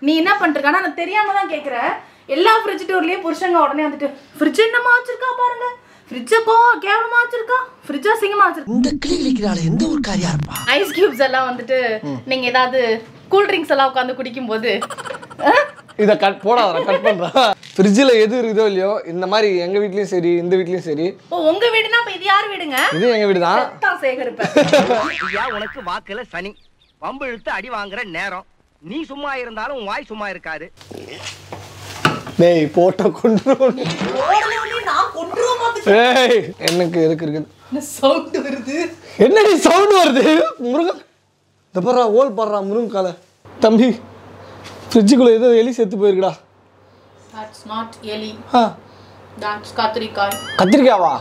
நீ என்ன பண்ணிருக்கானா நான் தெரியாம தான் கேக்குறேன் எல்லா ஃப்ரிட்ஜ் டோர்லயும் புருஷங்க உடனே வந்துட்டு ஃப்ரிட்ஜ் என்னமா வச்சிருக்கா பாருங்க ஃப்ரிட்ஜ கோ கேவலமா வச்சிருக்கா ஃப்ரிட்ஜ் அசிங்கமா வச்சிருக்கா இந்த கிளி கிளிக்கிறாள் எந்த ஒரு காரியா இருப்பா ஐஸ் கியூப்ஸ் எல்லாம் வந்துட்டு நீங்க ஏதாவது கூல் ட்ரிங்க்ஸ் எல்லாம் உட்காந்து குடிக்கும் போது இதை கட் போடாத கட் பண்ணுறேன் ஃப்ரிட்ஜில் எது இருக்குதோ இல்லையோ இந்த மாதிரி எங்கள் வீட்லேயும் சரி இந்த வீட்லேயும் சரி ஓ உங்க வீடுனா அப்ப இது யார் வீடுங்க இது எங்கள் வீடு தான் தான் சேகரிப்பேன் ஐயா உனக்கு வாக்குல சனி வம்பு இழுத்து அடி வாங்குற நேரம் நீ சும்மா இருந்தாலும் உன் வாய் சும்மா இருக்காது டேய் போட்ட கொண்டு நான் கொண்டுருவோம் ஏய் எனக்கு எதுக்கு இருக்குது சவுண்ட் வருது என்னடி சவுண்ட் வருது முருகன் இந்த பாரு ஓல் பாடுறா முருங்கால தம்பி ஃப்ரிட்ஜுக்குள்ளே ஏதோ எலி செத்து போயிருக்குடா தட்ஸ் நாட் எலி ஆ தட்ஸ் கத்திரிக்காய் கத்திரிக்காவா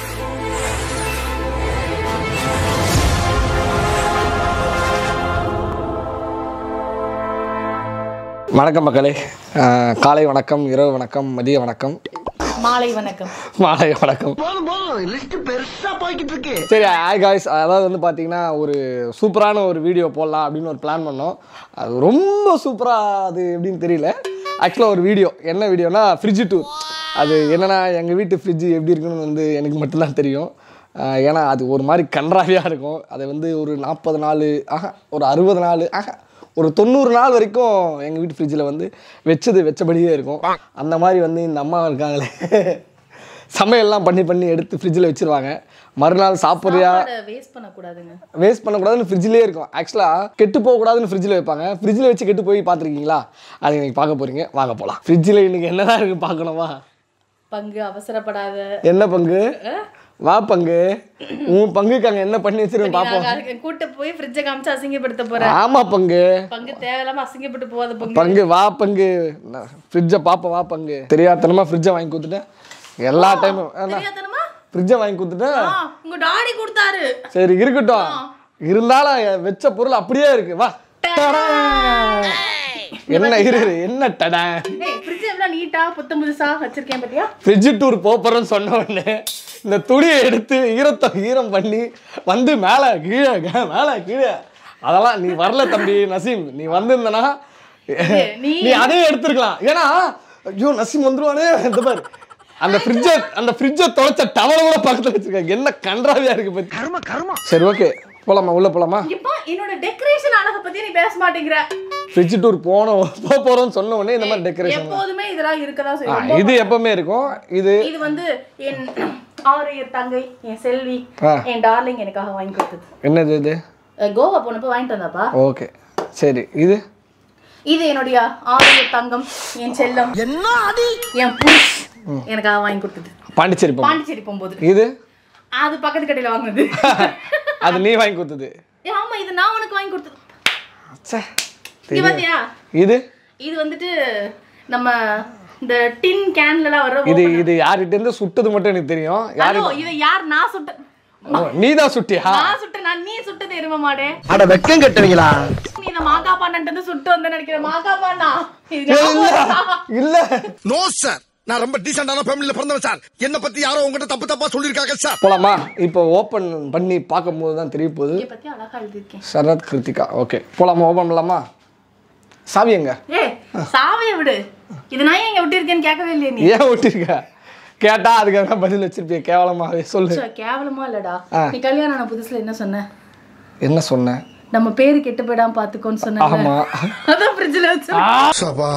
வணக்கம் மக்களே அஹ், காலை வணக்கம் இரவு வணக்கம் மதிய வணக்கம் மாலை வணக்கம் மாலை வணக்கம் போதும் போதும் லிஸ்ட் பெருசா போய்கிட்டு இருக்கு சரி ஹாய் காய்ஸ் அதாவது வந்து பார்த்தீங்கன்னா ஒரு சூப்பரான ஒரு வீடியோ போடலாம் அப்படின்னு ஒரு பிளான் பண்ணோம் அது ரொம்ப சூப்பராக அது எப்படின்னு தெரியல ஆக்சுவலாக ஒரு வீடியோ என்ன வீடியோனா ஃப்ரிட்ஜ் டூர் அது என்னன்னா எங்கள் வீட்டு ஃப்ரிட்ஜ் எப்படி இருக்குன்னு வந்து எனக்கு மட்டும்தான் தெரியும் ஆஹ் ஏன்னா அது ஒரு மாதிரி கன்றாவியாக இருக்கும் அதை வந்து ஒரு நாற்பது நாள் ஆஹா ஒரு அறுபது நாள் ஆஹா ஒரு தொண்ணூறு நாள் வரைக்கும் எங்கள் வீட்டு ஃப்ரிட்ஜில் வந்து வச்சது வச்சபடியே இருக்கும் அந்த மாதிரி வந்து இந்த அம்மா இருக்காங்களே சமையல்லாம் பண்ணி பண்ணி எடுத்து ஃப்ரிட்ஜில் வச்சிருவாங்க மறுநாள் சாப்பிட்றியா வேஸ்ட் பண்ண கூடாதுங்க வேஸ்ட் பண்ணக்கூடாதுன்னு ஃப்ரிட்ஜ்லேயே இருக்கும் ஆக்சுவலாக கெட்டு போகக்கூடாதுன்னு ஃப்ரிட்ஜில் வைப்பாங்க ஃப்ரிட்ஜில் வச்சு கெட்டு போய் பார்த்துருக்கீங்களா அது இன்னைக்கு பார்க்க போகிறீங்க வாங்க போகலாம் ஃப்ரிட்ஜில் இன்னைக்கு என்னதான் இருக்குது பார்க்கணுமா பங்கு அவசரப்படாத என்ன பங்கு வா பங்கு உன் பங்குக்கு அங்கே என்ன பண்ணி வச்சிருக்கேன் பார்ப்போம் நாங்க அதுக்கு கூட்ட போய் ஃப்ரிட்ஜை காமிச்சு அசிங்கப்படுத்த போறேன் ஆமா பங்கு பங்கு தேவையில்லாம அசிங்கப்பட்டு போகாத பங்கு பங்கு வா பங்கு ஃப்ரிட்ஜை பார்ப்போம் வா பங்கு தெரியாதனமா ஃப்ரிட்ஜை வாங்கி கொடுத்துட்டேன் எல்லா டைமும் தெரியாதனமா ஃப்ரிட்ஜை வாங்கி கொடுத்துட்டேன் ஆ, உங்க டாடி கொடுத்தாரு சரி இருக்கட்டும் இருந்தாலும் என் வச்ச பொருள் அப்படியே இருக்கு வா டடா. என்ன இரு இரு, என்ன டடா ஏய் ஃப்ரிட்ஜ் எவ்வளவு நீட்டா புத்தம் புதுசா வச்சிருக்கேன் பாத்தியா ஃப்ரிட்ஜ் டூர் போறோம்னு சொன்ன உடனே இந்த துணியை எடுத்து ஈரத்தை ஈரம் பண்ணி வந்து மேலே கீழே க- மேலே கீழே அதெல்லாம் நீ வரல தம்பி நசீம் நீ வந்திருந்தனா நீ- நீ அதையும் எடுத்துருக்கலாம் ஏன்னா ஐயோ நசீம் வந்துருவானே இந்த பாரு அந்த ஃப்ரிட்ஜை அந்த ஃப்ரிட்ஜை தொலைச்ச டவலை கூட பக்கத்தில் வச்சிருக்காங்க என்ன கன்றாவியா இருக்கு பத்தி கர்ம கர்ம சரி ஓகே போலாமா உள்ள போலாமா இப்போ என்னோட டெக்கரேஷன் அழக பத்தி நீ பேச மாட்டேங்கிற ஃப்ரிட்ஜ் டூர் போனோம் போக போறோம்னு சொன்ன உடனே இந்த மாதிரி டெக்கரேஷன் எப்போதுமே இதெல்லாம் இருக்கதான் செய்யும் இது எப்பவுமே இருக்கும் இது இது வந்து என் ஆறு என் தங்கை என் செல்வி ஆ. என் டார்லிங் எனக்காக வாங்கி கொடுத்தது என்னது இது அஹ் கோவா போனப்போ வாங்கிட்டு வந்தாப்பா ஓகே சரி இது இது என்னுடைய ஆறு தங்கம் என் செல்லம் என்ன அடி என் புஷ் எனக்காக வாங்கி கொடுத்தது பாண்டிச்சேரி போகும் பாண்டிச்சேரி போகும்போது இது அது பக்கத்து கடையில வாங்குனது அது நீ வாங்கி கொடுத்தது ஏய், ஆமா இது நான் உனக்கு வாங்கி கொடுத்தது ச்சே, இங்க தெரியும். பாத்தியா இது இது வந்துட்டு நம்ம இந்த டின் கேன்ல எல்லாம் வர இது இது யார்கிட்ட இருந்து சுட்டது மட்டும் எனக்கு தெரியும் யாரு ஹலோ இது யார் நான் சுட்ட நீ தான் சுட்டியா நான் சுட்ட நான் நீ சுட்டது எரும மாடே அட வெக்கம் கட்டுவீங்களா நீ இந்த மாகா பாண்டன் வந்து சுட்டு வந்த நினைக்கிறேன் மாகா பாண்டா இது ஏய், இல்ல ஞாபகம் இருக்கா? இல்ல நோ சார் நான் ரொம்ப டீசென்டான ஃபேமிலில பிறந்தவன் சார் என்ன பத்தி யாரோ உங்ககிட்ட தப்பு தப்பா சொல்லிருக்காங்க சார் போலாமா இப்போ ஓப்பன் பண்ணி பார்க்கும்போது தான் தெரிய போகுது இதை பத்தி அழகா எழுதிருக்கேன் சரத் கிருத்திகா ஓகே போலாமா ஓப்பன் பண்ணலாமா சாவி எங்க ஏய் சாவைய விடு இது நான் எங்க விட்டிருக்கேன்னு கேட்கவே இல்லையே நீ ஏன் விட்டுருக்க கேட்டா அதுக்காக பதில் வச்சிருப்பிய கேவலமாவே சொல்லு ச்சே, கேவலமா இல்லடா ஆ. நீ கல்யாணம் ஆன புதுசுல என்ன சொன்ன என்ன சொன்னேன் நம்ம பேரு கெட்டு போயிடாம பாத்துக்கோன்னு சொன்ன ஆமா அதான் ஃப்ரிட்ஜ்ல வச்சு சபா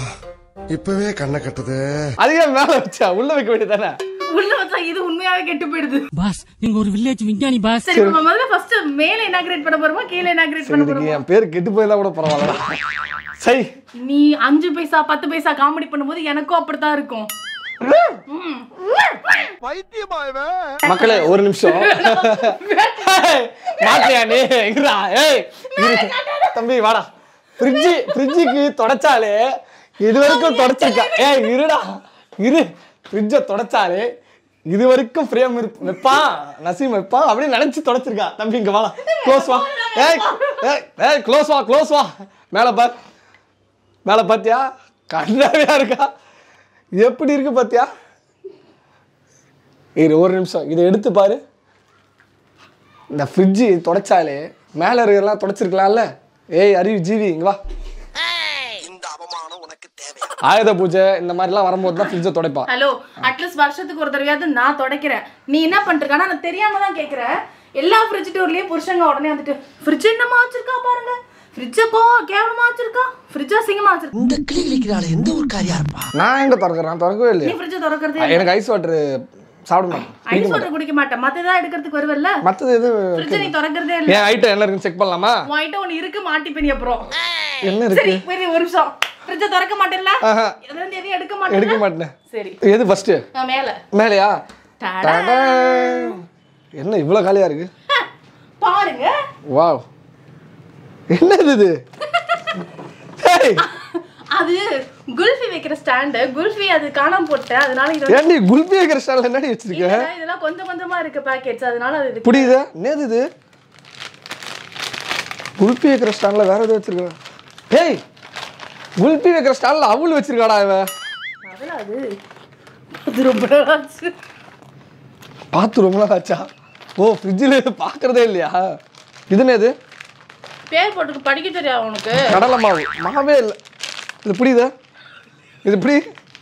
இப்பவே கண்ணை கட்டுது அது ஏன் மேல வச்சா உள்ள வைக்க வேண்டியதானே உள்ள வச்சா இது உண்மையாவே கெட்டு போயிடுது பாஸ் நீங்க ஒரு வில்லேஜ் விஞ்ஞானி பாஸ் சரி நம்ம முதல்ல ஃபர்ஸ்ட் மேல இனாகிரேட் பண்ண போறோமா கீழே இனாகிரேட் பண்ண இதுக்கு போறோமா என் பேர் கெட்டு போயிருந்தா கூட பரவாயில்லடா சரி நீ அஞ்சு பைசா பத்து பைசா காமெடி பண்ணும்போது எனக்கும் அப்படித்தான் இருக்கும் மக்களே ஒரு நிமிஷம் மாட்டியா நீ இருடா ஏய் இரு. தம்பி வாடா ஃப்ரிட்ஜு ஃப்ரிட்ஜுக்கு தொடச்சாலே இது வரைக்கும் தொடச்சிருக்கா ஏய் இருடா இரு ஃப்ரிட்ஜை தொடச்சாலே இது வரைக்கும் ஃப்ரேம் வைப்பான் நசீம் வைப்பான் அப்படியே நினைச்சு தொடச்சிருக்கா தம்பி இங்க வாடா க்ளோஸ் வா ஏய் ஏய் ஏய் க்ளோஸ் வா க்ளோஸ் வா மேலே பார் மேலே பார்த்தியா கண்ணாவியா இருக்கா எப்படி இருக்கு பார்த்தியா இரு ஒரு நிமிஷம் இதை எடுத்து பாரு இந்த ஃப்ரிட்ஜு தொடச்சாலே மேலே இருக்கிறதெல்லாம் தொடச்சிருக்கலாம்ல ஏய் அறிவு ஜீவி இங்க வா இந்த அவ அவமானம் உனக்கு தேவை ஆயுத பூஜை இந்த மாதிரிலாம் வரும்போது தான் ஃப்ரிட்ஜை துடைப்பான் ஹலோ அட்லீஸ்ட் வருஷத்துக்கு ஒரு தடவையாவது நான் துடைக்கிறேன் நீ என்ன பண்ணிருக்கானா நான் தெரியாம தான் கேட்குறேன் எல்லா ஃப்ரிட்ஜ் டோர்லயும் புருஷங்க உடனே வந்துட்டு ஃப்ரிட்ஜ் என்னமா வச்சிருக்கா பாருங்க ஃப்ரிட்ஜை போ கேவலமா வச்சிருக்கா ஃப்ரிட்ஜ் அசிங்கமா வச்சிருக்கா இந்த கிளி கிளிக்கிறாள் எந்த ஊர்க்காரியா இருப்பா நான் எங்க திறக்கிறேன் திறக்கவே நீ இல்லையா ஃப்ரிட்ஜை திறக்கிறதே எனக்கு ஐஸ் வாட்டர் சாப்பிட மாட்டேன் ஐஸ் வாட்டர் குடிக்க மாட்டேன் மத்ததான் எடுக்கிறதுக்கு வருவல்ல மற்றது எது ஃப்ரிட்ஜை நீ திறக்கிறதே இல்ல என் ஐட்டம் என்ன இருக்குன்னு செக் பண்ணலாமா உன்கிட்ட ஒன்று இருக்கு மாட்டிப்பேனி அப்புறம் என்ன சரி இருக்கு சரி ஒரு நிமிஷம் ஃப்ரிட்ஜை திறக்க மாட்டேன்ல ஆஹா. இதுல இருந்து எதையும் எடுக்க எடுக்க மாட்டேன் மாட்டேன் சரி எது ஃபர்ஸ்ட் நான் மேல மேலையா டடா. டடா. என்ன இவ்வளோ காலியா இருக்கு பாருங்க வாவ் என்னது இது ஏய், அது குல்ஃபி வைக்கிற ஸ்டாண்டு குல்ஃபி அது காணாம போட்டேன் அதனால இது வந்து- ஏன்டி குல்பி வைக்கிற ஸ்டாலில் என்னடி வச்சிருக்க இல்லடா, இதெல்லாம் கொஞ்சம் கொஞ்சமா இருக்கு பாக்கெட்ஸ் அதனால அது இதுக்கு- புரியுதா என்னது இது குல்பி வைக்கிற ஸ்டாண்டில் வேற எதுவும் வச்சிருக்க ஏய் குல்பி வைக்கிற ஸ்டாண்டில் அவுள் வச்சிருக்காடா இவ அதெல்லாம் அது அது ரொம்ப நாள் ஆச்சு பார்த்து ரொம்ப நாள் ஆச்சா ஓ ஃப்ரிட்ஜில் பார்க்கறதே இல்லையா இது என்னது பேர் போட்டுக்கு படிக்க தெரியாது உனக்கு கடலை மாவு மாவே இல்லை இது புரியுதா இது புரி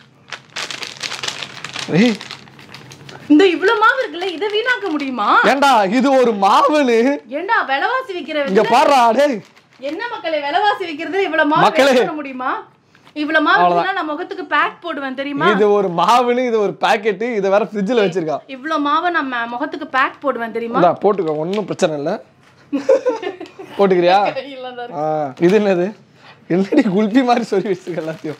ஏய் இந்த இவ்வளவு மாவு இருக்குல்ல இதை வீணாக்க முடியுமா ஏண்டா இது ஒரு மாவுன்னு ஏண்டா விலைவாசி விக்கிற இங்க விலை- பாடுறா டேய் என்ன மக்களே விலைவாசி விக்கிறது இவ்வளவு மாவு மக்களே. waste பண்ண முடியுமா இவ்வளவு மாவு இருந்தா நான் முகத்துக்கு பேக் போடுவேன் தெரியுமா இது ஒரு மாவுன்னு இது ஒரு பாக்கெட்டு இதை வேற ஃப்ரிட்ஜில் வச்சிருக்கா இவ்வளவு மாவை நம்ம முகத்துக்கு பேக் போடுவேன் தெரியுமா இந்தா போட்டுக்கோ ஒன்றும் பிரச்சனை இல்லை போட்டுக்கிறியா இல்ல ஆ இது என்னது என்னடி குல்பி மாதிரி சொல்லி வச்சிருக்க எல்லாத்தையும்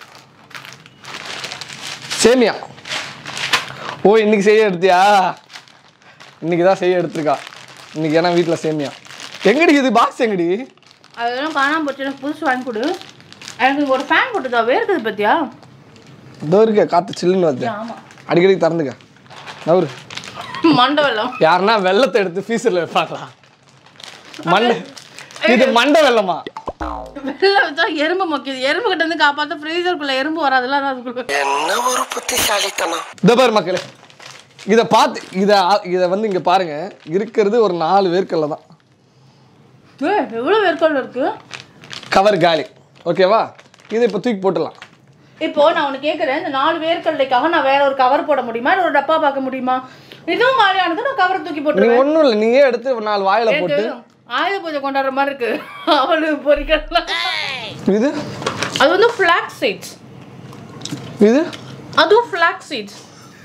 சேமியா ஓ இன்னைக்கு செய்ய எடுத்தியா இன்னைக்கு தான் செய்ய எடுத்திருக்கா இன்னைக்கு ஏன்னா வீட்டில் சேமியா எங்கடி இது பாக்ஸ் எங்கடி அதெல்லாம் காணாம போச்சு எனக்கு புதுசு வாங்கி கொடு எனக்கு இங்க ஒரு ஃபேன் போட்டுதா வேர்க்குது பத்தியா இதோ இருக்க காற்று சில்லுன்னு வருது ஆமா அடிக்கடி திறந்துக்க நவரு மண்டவெல்லம் யாருன்னா வெள்ளத்தை எடுத்து ஃப்ரீசரில் வைப்பாங்களா மண்டை இது மண்டை வெள்ளமா வெள்ளம் வச்சா எறும்பு மொக்கிது எறும்பு கிட்ட இருந்து காப்பாத்த ஃப்ரீசருக்குள்ள எறும்பு வராதுல அதான் அதுக்குள்ள என்ன ஒரு புத்திசாலித்தனம் இந்த பாரு மக்களே இதை பார்த்து இதை இதை வந்து இங்கே பாருங்க இருக்கிறது ஒரு நாலு வேர்க்கல்ல தான் ஏய், எவ்வளவு வேர்க்கல் இருக்கு கவர் காலி ஓகேவா இதை இப்போ தூக்கி போட்டுடலாம் இப்போ நான் உனக்கு கேட்குறேன் இந்த நாலு வேர்க்கடலைக்காக நான் வேற ஒரு கவர் போட முடியுமா இல்லை ஒரு டப்பா பார்க்க முடியுமா இதுவும் காலியானது நான் கவரை தூக்கி நீ போட்டுருவேன் ஒன்றும் இல்லை நீயே எடுத்து ஒரு நாலு வாயில போட்டு எனக்கு ஆயுத பூஜை கொண்டாடுற மாதிரி இருக்கு அவளு பொறிக்கலாம் இது அது வந்து ஃபிளாக் சீட்ஸ் இது அதுவும் ஃபிளாக் சீட்ஸ்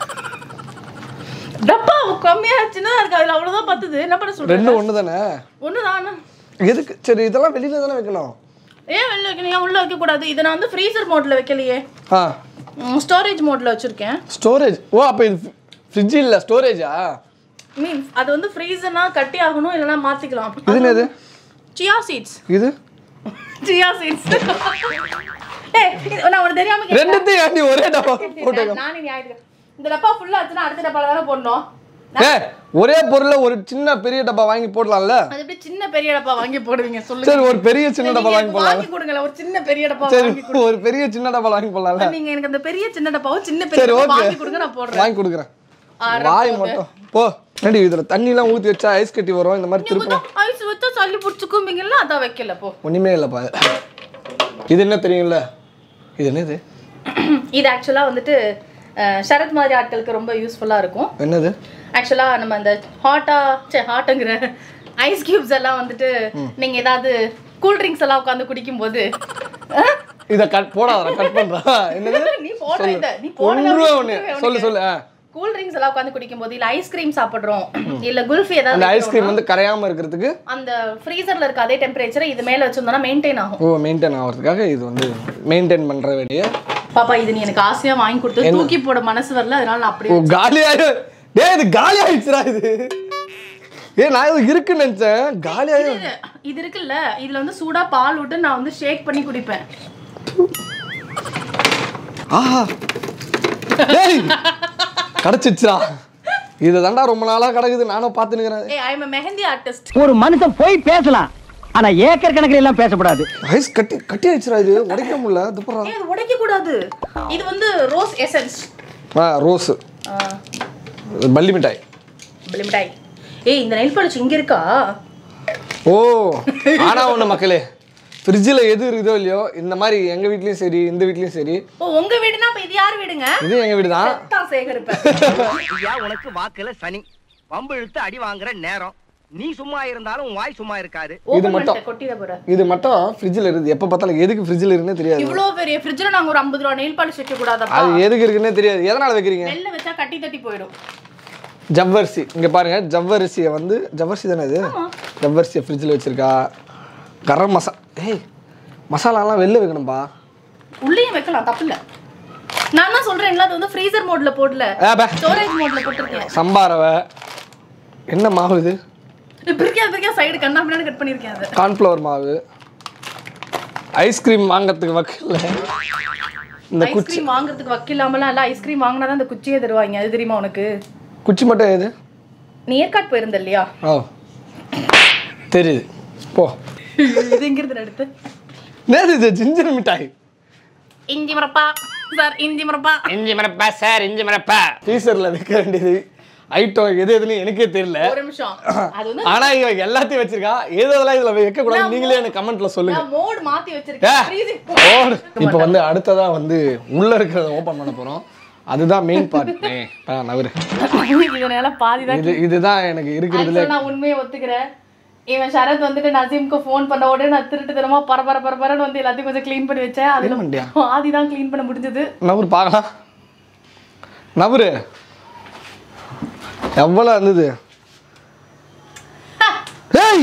டப்பா கம்மியா சின்னதா இருக்கு அதுல அவ்வளவுதான் பத்துது என்ன பண்ண சொல்றேன் ரெண்டும் ஒன்று தானே ஒண்ணு தானே எதுக்கு சரி இதெல்லாம் வெளியில தானே வைக்கணும் ஏன் வெளில வைக்கணும் ஏன் உள்ள வைக்க கூடாது இதை நான் வந்து ஃப்ரீசர் மோட்ல வைக்கலையே ஆ ஸ்டோரேஜ் மோட்ல வச்சிருக்கேன் ஸ்டோரேஜ் ஓ அப்போ இது ஃப்ரிட்ஜ் இல்லை ஸ்டோரேஜா மீன்ஸ் அது வந்து ஃப்ரீசர்னா கட்டி ஆகணும் இல்லைன்னா மாத்திக்கலாம் இது என்னது சியா சீட்ஸ் இது சியா சீட்ஸ் ஏய் இது- நான் உனக்கு தெரியாம கேட்டேன். ரெண்டுத்தையும் ஏன்டி ஒரே டப்பா போட்டு நான் நானே நீ ஆயிடுங்க இந்த டப்பா ஃபுல்லா ஆச்சுன்னா அடுத்த டப்பால தானே போடணும் ஏ ஒரே பொருளை ஒரு சின்ன பெரிய டப்பா வாங்கி போடலாம்ல அது எப்படி சின்ன பெரிய டப்பா வாங்கி போடுவீங்க சொல்லுங்க சரி ஒரு பெரிய சின்ன டப்பா நீங்க வாங்கி போடலாம் வாங்கி கொடுங்களேன் ஒரு சின்ன பெரிய டப்பா சரி வாங்கி கொடுங்க ஒரு பெரிய சின்ன டப்பா வாங்கி போடலாம்ல நீங்க எனக்கு அந்த பெரிய சின்ன டப்பாவும் சின்ன பெரிய சரி டப்பா ஓகே வாங்கி கொடுங்க நான் போடுறேன் வாங்கி கொடுக்குறேன் ஆற வாய் போகுது. மட்டும் போ நடி இதுல தண்ணி எல்லாம் ஊத்தி வச்சா ஐஸ் கட்டி வரும் இந்த மாதிரி நீங்க திருப்பலாம் கொஞ்சம் ஐஸ் வச்சா சளி பிடிச்சுக்கும்பீங்கல்ல அதான் வைக்கல போ ஒண்ணுமே இல்லப்பா இது. இது என்ன தெரியும்ல இது என்னது இது ஆக்சுவலா வந்துட்டு அஹ், சரத் மாதிரி ஆட்களுக்கு ரொம்ப யூஸ்ஃபுல்லா இருக்கும் என்னது ஆக்சுவலா நம்ம அந்த ஹாட்டா சே ஹாட்டுங்கிற ஐஸ் கியூப்ஸ் எல்லாம் வந்துட்டு நீங்க ஏதாவது கூல் ட்ரிங்க்ஸ் எல்லாம் உட்காந்து குடிக்கும்போது அஹ், இத கட் போடாத கட் பண்றா என்னது நீ போடுற சொல்லு. இத, நீ போடுற ஒன்று அப்படி ஒண்ணு சொல்லுவேன் சொல்லு உனக்கு. சொல்லு ஆ. கூல் ட்ரிங்க்ஸ் எல்லாம் உட்காந்து குடிக்கும்போது இல்ல ஐஸ்கிரீம் சாப்பிடுறோம் இல்ல குல்ஃபி அந்த ஏதாவது ஐஸ்கிரீம் வைக்கிறோம்னா, வந்து கரையாம இருக்கிறதுக்கு அந்த ஃப்ரீசர்ல இருக்க அதே டெம்பரேச்சரை இது மேல வச்சிருந்தோம்னா மெயின்டைன் ஆகும் ஓ மெயின்டைன் ஆகிறதுக்காக இது வந்து மெயின்டைன் பண்ற வேண்டிய பாப்பா இது நீ எனக்கு ஆசையா வாங்கி கொடுத்து தூக்கி போட மனசு வரல அதனால நான் ஓ அப்படியே காலியாயி டேய் இது காலி ஆயிடுச்சுடா இது ஏ நான் இது இருக்குன்னு நினைச்சேன் காலியாயி இது இது இருக்குல்ல இதுல வந்து சூடா பால் விட்டு நான் வந்து ஷேக் பண்ணி குடிப்பேன் ஆஹா டேய் கிடைச்சிச்சுடா இது தாண்டா ரொம்ப நாளா கிடக்குது நானும் பார்த்துனுக்கிறேன் ஏய் ஐ எம் மெஹந்தி ஆர்டிஸ்ட் ஒரு மனுஷன் போய் பேசலாம் ஆனா ஏக்கர் கணக்கில் எல்லாம் பேசக்கூடாது ஐஸ் கட்டி கட்டி ஆயிடுச்சுடா இது உடைக்க முடியல துப்புறா ஏய் இது உடைக்க கூடாது இது வந்து ரோஸ் எசன்ஸ் ஆ ரோஸு பல்லி மிட்டாய் மிட்டாய் ஏய் இந்த நெல் பாலிஷ் இங்க இருக்கா ஓ ஆனா ஒண்ணு மக்களே ஃப்ரிட்ஜில் எது இருக்குதோ இல்லையோ இந்த மாதிரி எங்கள் வீட்லேயும் சரி இந்த வீட்லேயும் சரி ஓ உங்க வீடுனா அப்ப இது யார் வீடுங்க இது எங்கள் வீடு தான் செத்தான் சேகர் இப்ப ஐயா உனக்கு வாக்குல சனி வம்பு இழுத்து அடி வாங்குற நேரம் நீ சும்மா இருந்தாலும் உன் வாய் சும்மா இருக்காது ஓபன் மட்டும். பண்ணிட்டு கொட்டிட போற இது மட்டும் ஃப்ரிட்ஜில் இருக்குது எப்போ பார்த்தாலும் எதுக்கு ஃப்ரிட்ஜில் இருக்குன்னே தெரியாது இவ்ளோ பெரிய ஃப்ரிட்ஜ்ல நாங்க ஒரு 50 ரூபா நெயில் பாலிஷ் வைக்க கூடாதப்பா அது எதுக்கு இருக்குன்னே தெரியாது எதனால் வைக்கிறீங்க வெளில வச்சா கட்டி தட்டி போயிடும் ஜவ்வரிசி இங்கே பாருங்க ஜவ்வரிசியை வந்து ஜவ்வரிசி தானே இது ஜவ்வரிசியை ஃப்ரிட்ஜில் வச்சிருக்கா கரம் மசா ஏய் மசாலாலாம் வெளில வைக்கணும்பா உள்ளேயும் வைக்கலாம் தப்பு இல்ல நான் தான் சொல்றேன்ல அது வந்து ஃப்ரீசர் மோட்ல போடல ஏ பே ஸ்டோரேஜ் மோட்ல போட்டிருக்கேன் சம்பாரவை என்ன மாவு இது பிரிக்கா பிரிக்கா சைடு கண்ணா பின்னாடி கட் பண்ணிருக்கேன் அது கார்ன்ஃப்ளவர் மாவு ஐஸ்கிரீம் வாங்குறதுக்கு வக்கல இந்த குச்சி ஐஸ்கிரீம் வாங்குறதுக்கு வக்கில்லாமலாம் இல்ல ஐஸ்கிரீம் வாங்கினா தான் அந்த குச்சியே தருவாங்க அது தெரியுமா உனக்கு குச்சி மட்டும் எது நீ ஏற்காடு போயிருந்த இல்லையா ஓ தெரியுது போ இது எங்க இருந்து அடுத்து நேது இது ஜிஞ்சர் மிட்டாய் இஞ்சி மரப்பா சார் இஞ்சி மரப்பா இஞ்சி மரப்பா சார் இஞ்சி மரப்பா டீசரில் வைக்க வேண்டியது ஐட்டம் எது எதுன்னு எனக்கே தெரியல ஒரு நிமிஷம் அது வந்து ஆனா இவன் எல்லாத்தையும் வச்சிருக்கா ஏதோ இதெல்லாம் இதுல வைக்க கூடாது நீங்களே எனக்கு கமெண்ட்ல சொல்லுங்க நான் மோட் மாத்தி ஏ, வச்சிருக்கேன் freezing ஓடு. இப்ப வந்து அடுத்ததா வந்து உள்ள இருக்கிறத ஓபன் பண்ண போறோம் அதுதான் மெயின் பார்ட் நவரு இதனால பாதி தான் இது இதுதான் எனக்கு இருக்கிறதுல Actually, நான் உண்மையை ஒத்துக்கிறேன் இவன் சரத் வந்துட்டு நசீம்க்கு ஃபோன் பண்ண உடனே நான் திருட்டு தரமா பரபர பரபரன்னு வந்து எல்லாத்தையும் கொஞ்சம் க்ளீன் பண்ணி வச்சேன் அதுல Clean பண்ணிட்டியா? பாதி தான் க்ளீன் பண்ண முடிஞ்சது நவரு பார்க்கலாம் நவரு எவ்வளவு இருந்தது ஏய்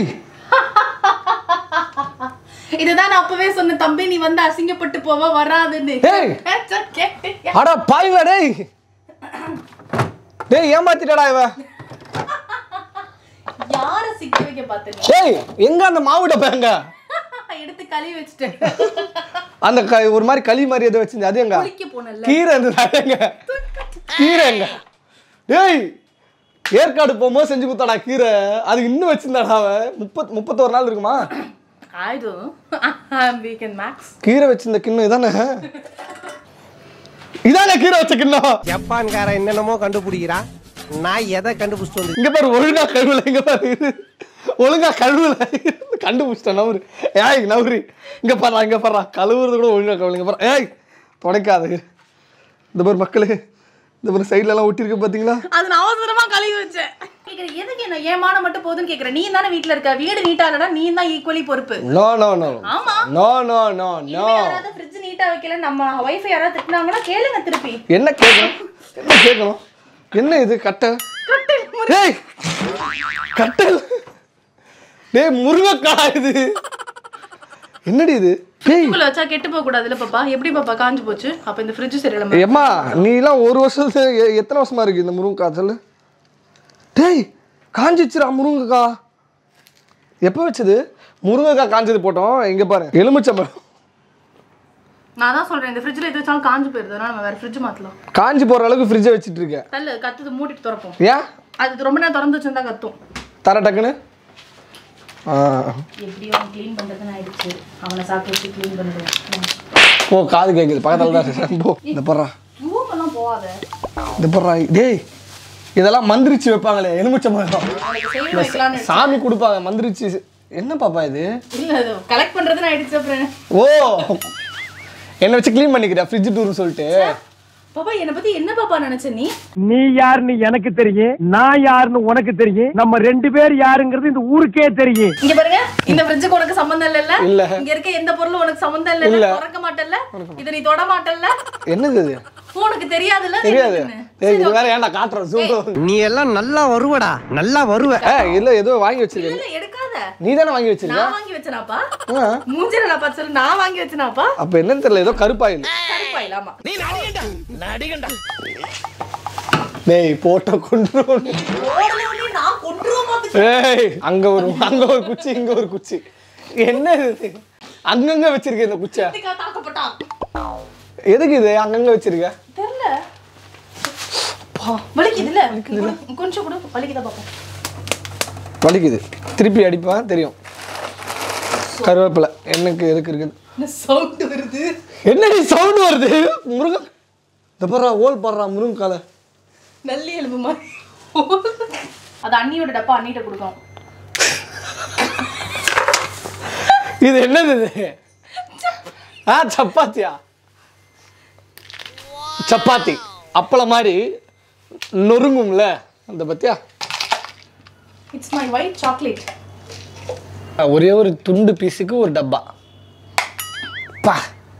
இதுதான் நான் அப்பவே சொன்னேன் தம்பி நீ வந்து அசிங்கப்பட்டு போவ வராதுன்னு ஏய். பேச்ச கேட்டியா? அட பாய்வா டேய் டேய் ஏமாத்திட்டடா இவ யார சிக்க வைக்க பாத்துங்க டேய் எங்க அந்த மாவு டப்பாங்க எடுத்து கழுவி வச்சுட்டேன் அந்த க- ஒரு மாதிரி களி மாதிரி எதை வச்சிருந்தது அது எங்க குளிக்க போனல கீரை இருந்தது அது எங்க கீரை எங்க டேய் ஏற்காடு போகும்போது செஞ்சு கொடுத்தாடா கீரை அதுக்கு இன்னும் வச்சிருந்தாடா அவன் முப்பத் முப்பத்தோரு நாள் இருக்குமா ஆயிடும் வீக்கெண்ட் மேக்ஸ் கீரை வச்சிருந்த கிண்ணம் இதானே இதானே கீரை வச்ச கிண்ணம் ஜப்பான்காரன் என்னென்னமோ கண்டுபிடிக்கிறான் நான் எதை கண்டுபிடிச்சிட்டு வந்து இங்க பாரு ஒழுங்கா கழுவுல இங்க பாரு இது. ஒழுங்கா கழுவுல கண்டுபிடிச்சிட்டேன் நவரு ஏய் நவரு இங்க பாரு இங்க பாரு கழுவுறது கூட ஒழுங்கா கழுவு இங்க பாரு ஏய் துடைக்காது இந்த பாரு மக்களே இந்த பாரு சைடுல எல்லாம் ஒட்டியிருக்கு பாத்தீங்களா அது நான் அவசரமா கழுவி வச்சேன் கேக்குறேன், எதுக்கு என்ன ஏமான மட்டும் போதுன்னு கேக்குறேன் நீ தானே வீட்ல இருக்க வீடு நீட்டா இல்லடா நீ தான் ஈக்குவலி பொறுப்பு நோ நோ நோ ஆமா நோ நோ நோ நோ இனிமே யாராவது ஃப்ரிட்ஜ் நீட்டா வைக்கல நம்ம வைஃபை யாராவது திட்டினாங்கன்னா கேளுங்க திருப்பி என்ன கேட்கணும் என்ன கேட்கணும் என்ன இது கட்டை டேய் கட்டல் டேய் முருங்கக்காய் இது என்னடி இது டேய் உள்ள வச்சா கெட்டு போக கூடாதுல பாப்பா எப்படி பாப்பா காஞ்சு போச்சு அப்ப இந்த ஃப்ரிட்ஜ் சரியில்லை ஏம்மா நீலாம் ஒரு வருஷத்து எ- எத்தனை வருஷமா இருக்கு இந்த முருங்கைக்காய் சொல்லு டேய் காஞ்சிச்சுடா முருங்கைக்காய் எப்போ வச்சது முருங்கைக்காய் காஞ்சது போட்டோம் இங்க பாரு எலுமிச்சம்பழம் நான் தான் சொல்றேன் இந்த ஃப்ரிட்ஜ்ல எது வச்சாலும் காஞ்சு போயிருது அதனால நம்ம வேற ஃப்ரிட்ஜ் மாத்தலாம் காஞ்சி போற அளவுக்கு ஃப்ரிட்ஜை வச்சுட்டு இருக்கேன் தள்ளு கத்துது மூடிட்டு திறப்போம் ஏன் அது ரொம்ப நேரம் திறந்து வச்சிருந்தா கத்தும் தர டக்குன்னு ஆ எப்படியும் க்ளீன் பண்றதுன்னு ஆயிடுச்சு அவனை சாப்பிட்டு வச்சு க்ளீன் பண்ணுறேன் போ காது கேட்குது பக்கத்தில் தான் இருக்கேன். போ இந்த போடுறா ரூமெல்லாம் போகாத இந்த போடுறா டேய் இதெல்லாம் மந்திரிச்சு வைப்பாங்களே எலுமிச்சம்பழம் அவனுக்கு செய்ய வைக்கலான்னு சாமி கொடுப்பாங்க மந்திரிச்சு என்ன பாப்பா இது இல்ல அது கலெக்ட் பண்றதுன்னு ஆயிடுச்சு அப்புறம் ஓ என்னை வச்சு க்ளீன் பண்ணிக்கிறேன் ஃப்ரிட்ஜ் டூர்னு சொல்லிட்டு பாப்பா என்னை பத்தி என்ன பாப்பா நினைச்ச நீ நீ யாருன்னு எனக்கு தெரியும் நான் யாருன்னு உனக்கு தெரியும் நம்ம ரெண்டு பேர் யாருங்கிறது இந்த ஊருக்கே தெரியும் இங்க பாருங்க இந்த ஃப்ரிட்ஜுக்கு உனக்கு சம்பந்தம் இல்லல்ல இல்ல. இங்க இருக்க எந்த பொருளும் உனக்கு சம்பந்தம் இல்ல இல்ல. திறக்க மாட்டல்ல இத நீ தொட மாட்டல்ல என்னது இது உனக்கு தெரியாதுல்ல இது தெரியாது என்னன்னு? ஏய் இது வேற ஏன்டா காட்டுறேன் சூப்பர் நீ எல்லாம் நல்லா வருவடா நல்லா வருவ ஏ இல்ல ஏதோ வாங்கி இல்ல வச்சிருக்க இல்ல எடுக்காத நீ தானே வாங்கி வச்சிருக்க நான் வாங்கி வச்சனாப்பா ஆ. மூஞ்சில நான் பார்த்து சொல்லு நான் வாங்கி வச்சனாப்பா அப்ப என்னன்னு தெரியல ஏதோ கருப்பாயில் கருப்பாயிலாமா டேய் போட்ட கொண்டு ஓடலவுலயே நான் கொன்றுவோம் பாத்து ஏய் அங்க ஒரு அங்க ஒரு குச்சி இங்க ஒரு குச்சி என்ன இது அங்கங்க வச்சிருக்க இந்த குச்சை தாக்கப்பட்டான் எதுக்கு இது அங்கங்க வச்சிருக்க தெரியல வலிக்குது இல்ல கொஞ்சம் கூட வலிக்குதா பாப்போம் வலிக்குது திருப்பி அடிப்பேன் தெரியும் கருவேப்பிலை எனக்கு எதுக்கு இருக்குது சவுண்ட் வருது என்னடி சவுண்ட் வருது முருகன் இந்த படுறா ஓல் படுறா முருங்கால நல்லி எலும்பு மாதிரி அது அண்ணியோட டப்பா அண்ணிட்ட கொடுக்கும் இது என்னது இது ஆ சப்பாத்தியா சப்பாத்தி அப்பளம் மாதிரி நொறுங்கும்ல அந்த பத்தியா இட்ஸ் மை ஒயிட் சாக்லேட் ஒரே ஒரு துண்டு பீஸுக்கு ஒரு டப்பா பா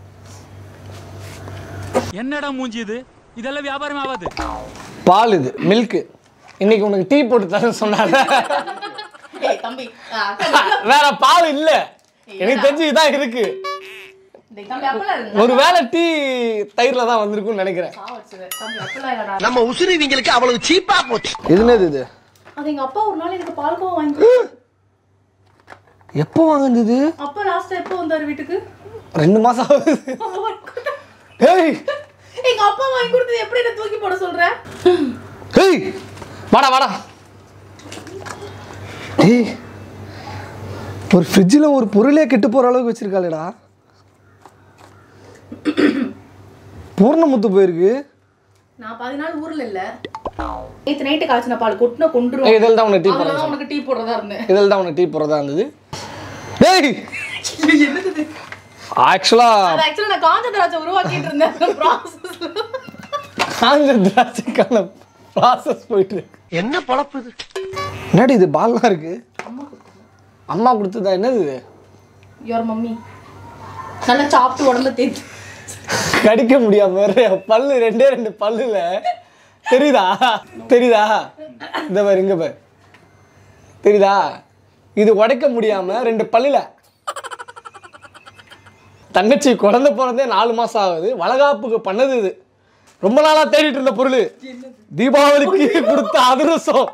என்னடா மூஞ்சி இது இதெல்லாம் வியாபாரம் ஆகாது பால் இது மில்க்கு இன்னைக்கு உனக்கு டீ போட்டு தரேன்னு சொன்னாங்க ஏய் தம்பி ஆ, அக்கா, வேற பால் இல்ல எனக்கு தெரிஞ்சு இதான் இருக்கு டேய், தம்பி அப்பெல்லாம் இல்ல. ஒரு வேளை டீ தயிர்ல தான் வந்திருக்கும்னு நினைக்கிறேன் சாவடிச்சுது. தம்பி அப்பெல்லாம் இல்லடா. நம்ம உசுருவிங்களுக்கு அவ்வளவு சீப்பா போச்சு இது என்னது இது அது எங்க அப்பா ஒரு நாள் எனக்கு பால்கோவா வாங்கி கொடுத்தாரு. எப்போ வாங்குனது அப்பா லாஸ்டா எப்போ வந்தாரு வீட்டுக்கு ரெண்டு மாசம் ஆகுது அப்பா வாங்கி கொடுத்தாரு. ஏய் எங்க அப்பா வாங்கி கொடுத்தது எப்படி என்ன தூக்கி போட சொல்ற ஏய் வாடா வாடா ஏய் ஒரு ஃப்ரிட்ஜில் ஒரு பொருளே கெட்டு போகிற அளவுக்கு வச்சிருக்காளேடா பூர்ணமுத்து போயிருக்கு நான் பாதி நாள் ஊர்ல இல்ல நேத்து நைட்டு காய்ச்சின பால் கொட்டின ஏய், கொண்டுரும் இதில் தான் உனக்கு டீ அதுல போடுறதா தான் உனக்கு டீ போடுறதா இருந்தேன் இதில் தான் உனக்கு டீ போடுறதா இருந்தது டேய் ஆக்சுவலாக அது ஆக்சுவலா நான் காஞ்ச திராட்சை உருவாக்கிட்டு இருந்தேன் ப்ராசஸ் காஞ்ச திராட்சைக்கான ப்ராசஸ் போயிட்டு இருக்கு என்ன பொழப்பு இது என்னடி இது பால்லாம் இருக்கு அம்மா கொடுத்ததா என்னது இது யுவர் மம்மி நல்லா சாப்பிட்டு உடம்ப தேய்ச்சி கடிக்க முடியாம வேற பல்லு ரெண்டே ரெண்டு பல்லுல தெரியுதா தெரியுதா இந்த பாரு இங்க பாரு தெரியுதா இது உடைக்க முடியாம ரெண்டு பல்லுல தங்கச்சி குழந்தை பிறந்தே நாலு மாசம் ஆகுது வளகாப்புக்கு பண்ணது இது ரொம்ப நாளா தேடிட்டு இருந்த பொருள் தீபாவளிக்கு கொடுத்த அதிரசம்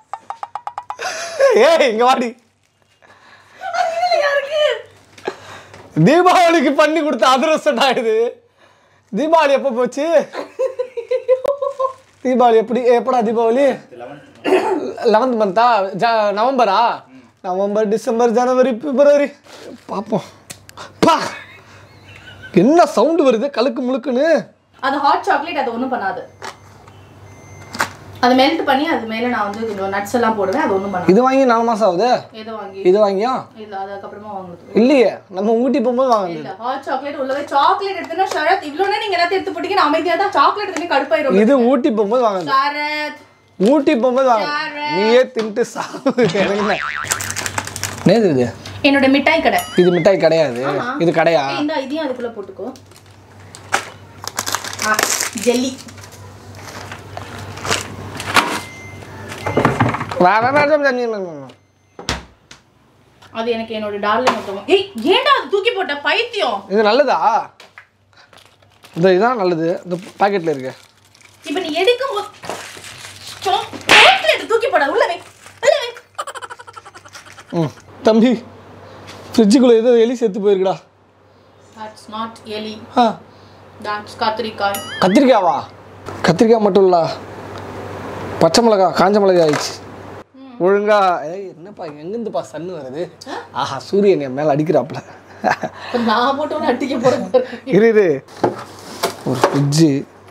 ஏய் இங்க வாடி தீபாவளிக்கு பண்ணி கொடுத்த அதிரசம்டா இது தீபாவளி எப்போ போச்சு தீபாவளி எப்படி எப்படா தீபாவளி லெவன்த் மந்தா ஜ நவம்பரா நவம்பர் டிசம்பர் ஜனவரி பிப்ரவரி பார்ப்போம் பா என்ன சவுண்டு வருது கழுக்கு முழுக்குன்னு அது ஹாட் சாக்லேட் அது ஒன்றும் பண்ணாது அது மெல்ட் பண்ணி அது மேல நான் வந்து கொஞ்சம் நட்ஸ் எல்லாம் போடுவேன் அது ஒன்றும் பண்ணாது இது வாங்கி நாலு மாசம் ஆகுது எதை வாங்கி இது வாங்கியா இல்ல அதுக்கப்புறமா வாங்குறது இல்லையே நம்ம ஊட்டி போகும்போது வாங்கினது இல்ல ஹாட் சாக்லேட் உள்ளவே சாக்லேட் எடுத்தனா ஷரத் இவ்வளோ நேரம் நீங்க எல்லாத்தையும் எடுத்து போட்டீங்க நான் அமைதியா தான் சாக்லேட் எடுத்து கடுப்பாயிரும் இது ஊட்டி போகும்போது வாங்கினது ஷரத் ஊட்டி போகும்போது வாங்க நீயே தின்ட்டு சாவு எனக்கு என்ன? என்னது இது என்னோட மிட்டாய் கடை இது மிட்டாய் கிடையாது இது கடையா ஏய், இந்தா இதையும் அதுக்குள்ள போட்டுக்கோ ஜெல்லி வா, வா, வா, வா, வா, வா, வா. அது எனக்கு என்னோட டார்லிங் ஒருத்தவங்க ஏய் ஏன்டா அது தூக்கி போட்ட பைத்தியம் இது நல்லதா இந்த இதான் நல்லது இந்த பாக்கெட்ல இருக்கு இப்போ நீ எடுக்கும் போது சாக்லேட் தூக்கி போட உள்ள வை உள்ள வை ம் தம்பி ஃப்ரிட்ஜுக்குள்ள ஏதோ எலி செத்து போயிருக்குடா தட்ஸ் நாட் எலி ஆ தட்ஸ் கத்திரிக்காய் கத்திரிக்காவா கத்திரிக்காய் மட்டும் இல்ல பச்சை மிளகா காஞ்ச மிளகா ஆயிடுச்சு ஒழுங்கா ஏய் என்னப்பா எங்கேருந்துப்பா சன்னு வருது ஆஹா சூரியன் என் மேலே அடிக்கிறாப்புல இப்ப நான் போட்டு ஒன்று அட்டிக்க போறேன் இரு இரு ஒரு ஃப்ரிட்ஜு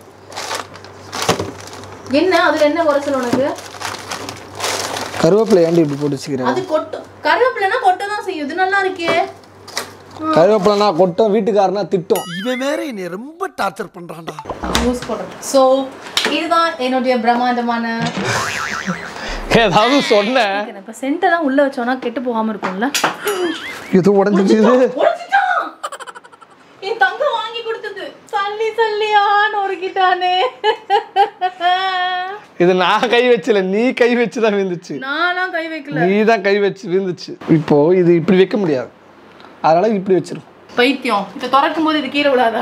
என்ன அதுல என்ன குறைச்சல் உனக்கு கருவேப்பிலை ஏன்டி இப்படி போட்டு வச்சுக்கிறேன் அது கொட்டும் கருவேப்பிலைனா கொட்ட தான் செய்யும் இது நல்லா இருக்கே கருவேப்பிலைனா கொட்டும் வீட்டுக்காரனா திட்டும் இவன் வேற என்னை ரொம்ப டார்ச்சர் பண்றான்டா யூஸ் பண்ணுறேன் ஸோ இதுதான் என்னுடைய பிரம்மாண்டமான ஏதாவது சொன்னேன் இப்போ சென்ட்டை தான் உள்ள வச்சோன்னா கெட்டு போகாம இருக்கும்ல இது உடஞ்சிச்சு உடைச்சிட்டான். என் தங்கம் வாங்கி கொடுத்தது சல்லி சல்லியான்னு ஒருக்கிட்டானே இது நான் கை வச்சல நீ கை வச்சு தான் விழுந்துச்சு நான்லாம் கை வைக்கல நீ தான் கை வச்சு விழுந்துச்சு இப்போ இது இப்படி வைக்க முடியாது அதனால இப்படி வச்சிரும் பைத்தியம் இதை திறக்கும் போது இது கீழே விடாதா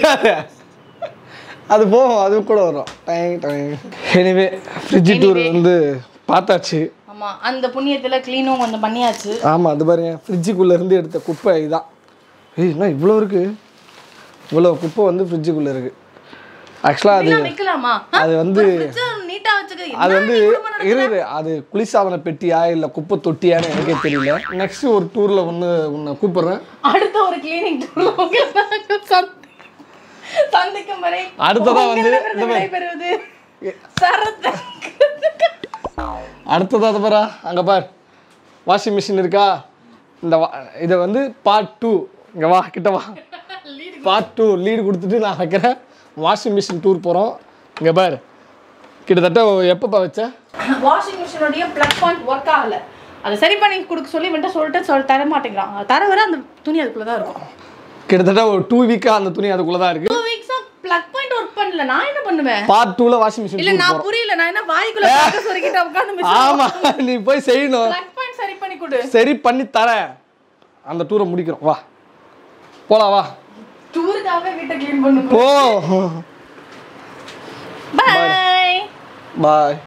அது போகும் அது கூட வரும் time time anyway fridge tour வந்து பார்த்தாச்சு ஆமா அந்த புண்ணியத்துல க்ளீனும் கொஞ்சம் பண்ணியாச்சு ஆமாம் அது பாருங்க ஃப்ரிட்ஜுக்குள்ளே இருந்து எடுத்த குப்பை இதுதான் ஏய் என்ன இவ்வளோ இருக்கு இவ்வளோ குப்பை வந்து ஃப்ரிட்ஜுக்குள்ளே இருக்கு ஆக்சுவலாக அது இதெல்லாம் வைக்கலாமா அது வந்து நீட்டா வச்சுக்க அது வந்து என்ன நீ குடும்பம் நடத்துற? இரு இரு, அது குளிர்சாதன பெட்டியா இல்லை குப்பை தொட்டியான்னு எனக்கே தெரியல நெக்ஸ்ட் ஒரு டூரில் ஒன்று உன்னை கூப்பிடுறேன் அடுத்த ஒரு கிளீனிங் டூர் உங்களை சந்தி- சந்திக்கும் வரை அடுத்ததா வந்து உங்களிடமிருந்து இந்த மாதிரி- விடைபெறுவது சரத் அடுத்தது அது பாரா அங்கே பார் வாஷிங் மிஷின் இருக்கா இந்த வா- இதை வந்து பார்ட் டூ இங்கே வா கிட்ட வா பார்ட் டூ லீடு கொடுத்துட்டு நான் வைக்கிறேன் வாஷிங் மிஷின் டூர் போகிறோம் இங்கே பாரு கிட்டத்தட்ட எப்பப்பா வச்ச வாஷிங் மிஷினுடைய ப்ளக் பாயிண்ட் ஒர்க் ஆகல அதை சரி பண்ணி கொடுக்க சொல்லி வந்துட்டு சொல்லிட்டு சொல் தர மாட்டேங்கிறான் அது தர வர அந்த துணி அதுக்குள்ள தான் இருக்கும் கிட்டத்தட்ட ஒரு டூ வீக்காக அந்த துணி அதுக்குள்ளே தான் இருக்குது டூ வீக்ஸா ப்ளக் பாயிண்ட் ஒர்க் பண்ணல நான் என்ன பண்ணுவேன் பார்ட் டூவில் வாஷிங் மிஷின் இல்ல டூர் நான் போகிறோம் புரியல நான் என்ன வாய்க்குள்ள பார்க்க சொருகிட்டு உட்கார்ந்து ஆமாம் நீ போய் செய்யணும் ப்ளக் பாயிண்ட் சரி பண்ணி கொடு சரி பண்ணி தரேன் அந்த டூரை முடிக்கிறோம் வா போலாம் வா டூருக்காகவே வீட்டை க்ளீன் பண்ணு போ பை பாய்